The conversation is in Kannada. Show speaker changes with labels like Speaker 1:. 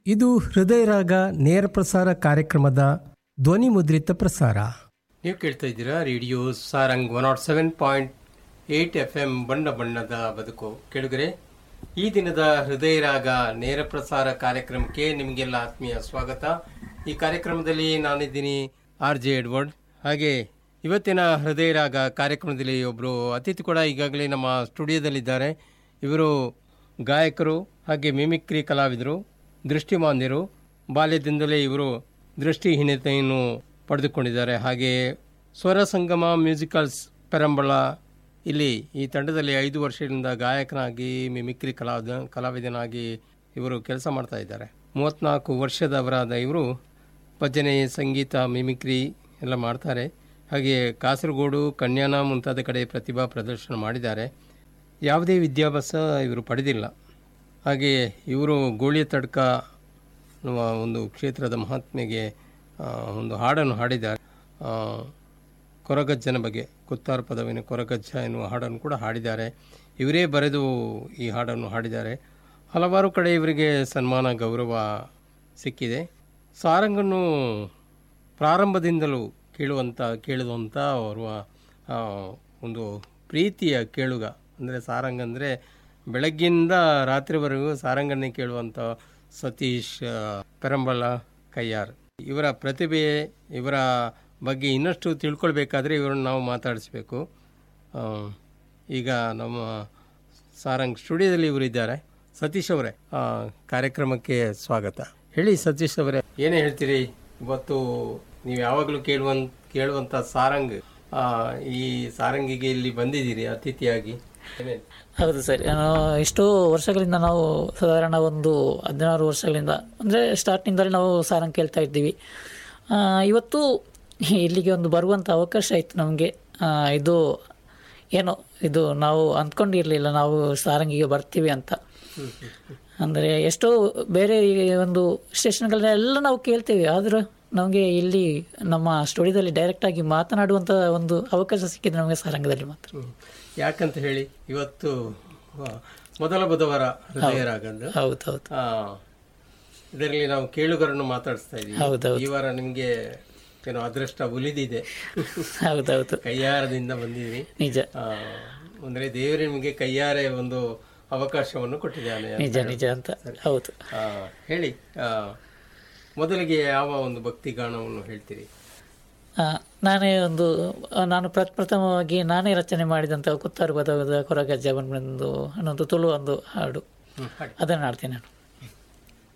Speaker 1: ಇದು ಹೃದಯ ರಾಗ ನೇರ ಪ್ರಸಾರ ಕಾರ್ಯಕ್ರಮದ ಧ್ವನಿ ಮುದ್ರಿತ ಪ್ರಸಾರ ನೀವು ಕೇಳ್ತಾ ಇದ್ದೀರಾ radio Sarang one naught seven point eight F M ಬಣ್ಣ ಬಣ್ಣದ ಬದುಕು ಕೆಳಗರೆ ಈ ದಿನದ ಹೃದಯ ರಾಗ ನೇರ ಪ್ರಸಾರ ಕಾರ್ಯಕ್ರಮಕ್ಕೆ ನಿಮಗೆಲ್ಲ ಆತ್ಮೀಯ ಸ್ವಾಗತ ಈ ಕಾರ್ಯಕ್ರಮದಲ್ಲಿ ನಾನಿದ್ದೀನಿ ಆರ್ ಜೆ ಎಡ್ವರ್ಡ್ ಹಾಗೆ ಇವತ್ತಿನ ಹೃದಯ ರಾಗ ಕಾರ್ಯಕ್ರಮದಲ್ಲಿ ಒಬ್ಬರು ಅತಿಥಿ ಕೂಡ ಈಗಾಗಲೇ ನಮ್ಮ ಸ್ಟುಡಿಯೋದಲ್ಲಿದ್ದಾರೆ ಇವರು ಗಾಯಕರು ಹಾಗೆ ಮಿಮಿಕ್ರಿ ಕಲಾವಿದರು ದೃಷ್ಟಿಮಾಂದ್ಯರು ಬಾಲ್ಯದಿಂದಲೇ ಇವರು ದೃಷ್ಟಿಹೀನತೆಯನ್ನು ಪಡೆದುಕೊಂಡಿದ್ದಾರೆ ಹಾಗೆ ಸ್ವರ ಸಂಗಮ ಮ್ಯೂಸಿಕಲ್ಸ್ ಪೆರಂಬಳ ಇಲ್ಲಿ ಈ ತಂಡದಲ್ಲಿ ಐದು ವರ್ಷಗಳಿಂದ ಗಾಯಕನಾಗಿ ಮಿಮಿಕ್ರಿ ಕಲಾವಿದ ಕಲಾವಿದನಾಗಿ ಇವರು ಕೆಲಸ ಮಾಡ್ತಾ ಇದ್ದಾರೆ ಮೂವತ್ತ್ನಾಲ್ಕು ವರ್ಷದವರಾದ ಇವರು ಭಜನೆ ಸಂಗೀತ ಮಿಮಿಕ್ರಿ ಎಲ್ಲ ಮಾಡ್ತಾರೆ ಹಾಗೆ ಕಾಸರಗೋಡು ಕನ್ಯಾನ ಮುಂತಾದ ಕಡೆ ಪ್ರತಿಭಾ ಪ್ರದರ್ಶನ ಮಾಡಿದ್ದಾರೆ ಯಾವುದೇ ವಿದ್ಯಾಭ್ಯಾಸ ಇವರು ಪಡೆದಿಲ್ಲ ಹಾಗೆ ಇವರು ಗೋಳಿಯ ತಡ್ಕ ಅನ್ನುವ ಒಂದು ಕ್ಷೇತ್ರದ ಮಹಾತ್ಮೆಗೆ ಆ, ಒಂದು ಹಾಡನ್ನು ಹಾಡಿದ್ದಾರೆ ಆ, ಕೊರಗಜ್ಜನ ಬಗ್ಗೆ ಕುತ್ತಾರ ಪದವಿನ ಕೊರಗಜ್ಜ ಎನ್ನುವ ಹಾಡನ್ನು ಕೂಡ ಹಾಡಿದ್ದಾರೆ ಇವರೇ ಬರೆದು ಈ ಹಾಡನ್ನು ಹಾಡಿದ್ದಾರೆ ಹಲವಾರು ಕಡೆ ಇವರಿಗೆ ಸನ್ಮಾನ ಗೌರವ ಸಿಕ್ಕಿದೆ ಸಾರಂಗನ್ನು ಪ್ರಾರಂಭದಿಂದಲೂ ಕೇಳುವಂಥ ಕೇಳುವಂಥ ಅವರ ಆ, ಒಂದು ಪ್ರೀತಿಯ ಕೇಳುಗ ಅಂದರೆ ಸಾರಂಗ್ ಅಂದರೆ ಬೆಳಗ್ಗಿಂದ ರಾತ್ರಿವರೆಗೂ ಸಾರಂಗನ್ನೇ ಕೇಳುವಂಥ ಸತೀಶ್ ಆ, ಪೆರಂಬಳ ಕಯ್ಯಾರ್ ಇವರ ಪ್ರತಿಭೆ ಇವರ ಬಗ್ಗೆ ಇನ್ನಷ್ಟು ತಿಳ್ಕೊಳ್ಬೇಕಾದ್ರೆ ಇವರನ್ನು ನಾವು ಮಾತಾಡಿಸ್ಬೇಕು ಆ, ಈಗ ನಮ್ಮ ಸಾರಂಗ್ ಸ್ಟುಡಿಯೋದಲ್ಲಿ ಇವರು ಇದ್ದಾರೆ ಸತೀಶ್ ಅವರೇ ಆ, ಕಾರ್ಯಕ್ರಮಕ್ಕೆ ಸ್ವಾಗತ ಹೇಳಿ ಸತೀಶ್ ಅವರೇ ಏನೇ ಹೇಳ್ತೀರಿ ಇವತ್ತು ನೀವು ಯಾವಾಗಲೂ ಕೇಳುವಂತ ಕೇಳುವಂತ ಸಾರಂಗ್ ಆ, ಈ ಸಾರಂಗಿಗೆ ಇಲ್ಲಿ ಬಂದಿದ್ದೀರಿ ಅತಿಥಿಯಾಗಿ ಏನೇ
Speaker 2: ಹೌದು ಸರ್ ನಾನು ಎಷ್ಟೋ ವರ್ಷಗಳಿಂದ ನಾವು ಸಾಧಾರಣ ಒಂದು ಹದಿನಾರು ವರ್ಷಗಳಿಂದ ಅಂದರೆ ಸ್ಟಾರ್ಟಿಂಗಲ್ಲಿ ನಾವು ಸಾರಂಗ್ ಕೇಳ್ತಾ ಇದ್ದೀವಿ ಆ, ಇವತ್ತು ಇಲ್ಲಿಗೆ ಒಂದು ಬರುವಂಥ ಅವಕಾಶ ಆಯಿತು ನಮಗೆ ಇದು ಏನೋ ಇದು ನಾವು ಅಂದ್ಕೊಂಡಿರಲಿಲ್ಲ ನಾವು ಸಾರಂಗಿಗೆ ಬರ್ತೀವಿ ಅಂತ ಅಂದರೆ ಎಷ್ಟೋ ಬೇರೆ ಈ ಒಂದು ಸ್ಟೇಷನ್ಗಳನ್ನೆಲ್ಲ ನಾವು ಕೇಳ್ತೇವೆ ಆದರೂ ನಮಗೆ ಇಲ್ಲಿ ನಮ್ಮ ಸ್ಟುಡಿಯೋದಲ್ಲಿ ಡೈರೆಕ್ಟಾಗಿ ಮಾತನಾಡುವಂಥ ಒಂದು ಅವಕಾಶ ಸಿಕ್ಕಿದೆ ನಮಗೆ ಸಾರಂಗದಲ್ಲಿ ಮಾತ್ರ
Speaker 1: ಹ್ಮ್. ಯಾಕಂತ ಹೇಳಿ ಇವತ್ತು ಆ, ಮೊದಲ ಬುಧವಾರ ಹೃದಯ ರಾಗಂದು
Speaker 2: ಹೌದು ಹೌದು
Speaker 1: ಆ, ಇದರಲ್ಲಿ ನಾವು ಕೇಳುಗರನ್ನು ಮಾತಾಡಿಸ್ತಾ ಇದ್ದೀವಿ
Speaker 2: ಹೌದೌದು.
Speaker 1: ಈ ವಾರ ನಿಮಗೆ ಏನೋ ಅದೃಷ್ಟ ಉಲಿದಿದೆ
Speaker 2: ಹೌದೌದು
Speaker 1: ಕೈಯಾರದಿಂದ ಬಂದಿದ್ದೀವಿ
Speaker 2: ನಿಜ
Speaker 1: ಆ, ಅಂದ್ರೆ ದೇವರು ನಿಮಗೆ ಕೈಯಾರೆ ಒಂದು ಅವಕಾಶವನ್ನು ಕೊಟ್ಟಿದ್ದಾನೆ
Speaker 2: ನಿಜ ನಿಜ ಅಂತ ಹೌದು
Speaker 1: ಆ, ಹೇಳಿ ಆ, ಮೊದಲಿಗೆ ಯಾವ ಒಂದು ಭಕ್ತಿ ಗಾನವನ್ನು ಹೇಳ್ತೀರಿ
Speaker 2: ಆ, ನಾನೇ ಒಂದು ಆ, ನಾನು ಪ್ರಪ್ರಥಮವಾಗಿ ನಾನೇ ರಚನೆ ಮಾಡಿದಂಥ ಕುತ್ತಾರು ಪದದ ಕೊರಗಜ್ಜ ಬಂದು ಅನ್ನೊಂದು ತುಳು ಒಂದು ಹಾಡು
Speaker 1: ಹ್ಮ್, ಹಾಡಿ.
Speaker 2: ಅದನ್ನು ಹಾಡ್ತೀನಿ ನಾನು